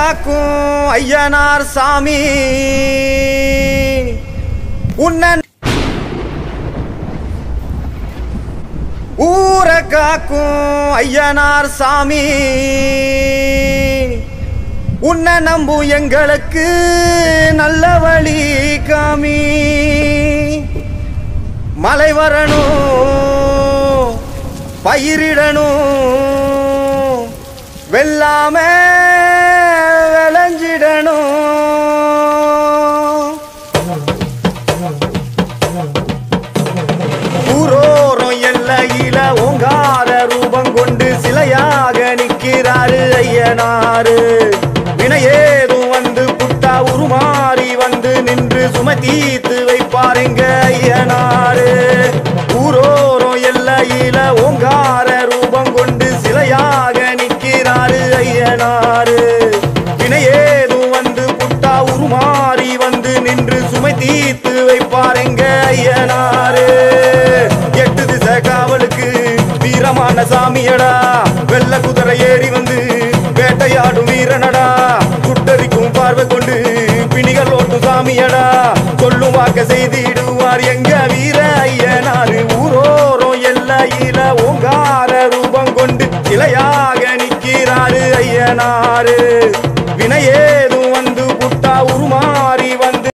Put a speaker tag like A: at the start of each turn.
A: காக்கும் ஐயனார் சாமி உன்ன ஊரை காக்கும் ஐயனார் சாமி உன்னை நம்பும் எங்களுக்கு நல்ல வழி காமி மழை வரணும் பயிரிடணும் வெல்லாம விளைஞ்சிடணும் ஊரோரம் எல்லையில ஓங்கார ரூபம் கொண்டு சிலையாக நிற்கிறாரு ஐயனாரு வினையேதும் வந்து புட்டா உருமாறி வந்து நின்று சுமை தீர்த்து வைப்பாருங்க ஐயனாரு ஊரோரம் எல்லையில ஓங்கார ரூபம் கொண்டு சிலையாக நிற்கிறாரு ஐயனாரு வினையேதும் வந்து புட்டா உருமாறி வந்து நின்று சுமை தீர்த்து வைப்பாருங்க ஐயனாரு எட்டு திசை காவலுக்கு வீரமான சாமியடா வெள்ள குதிரை ஏறி வந்து வேட்டையாடும் வீரனடா சுட்டரிக்கும் பார்வை கொண்டு பிணிகள் ஓட்டும் சாமியடா சொல்லும் வாக்க செய்திடுவார் எங்க வீர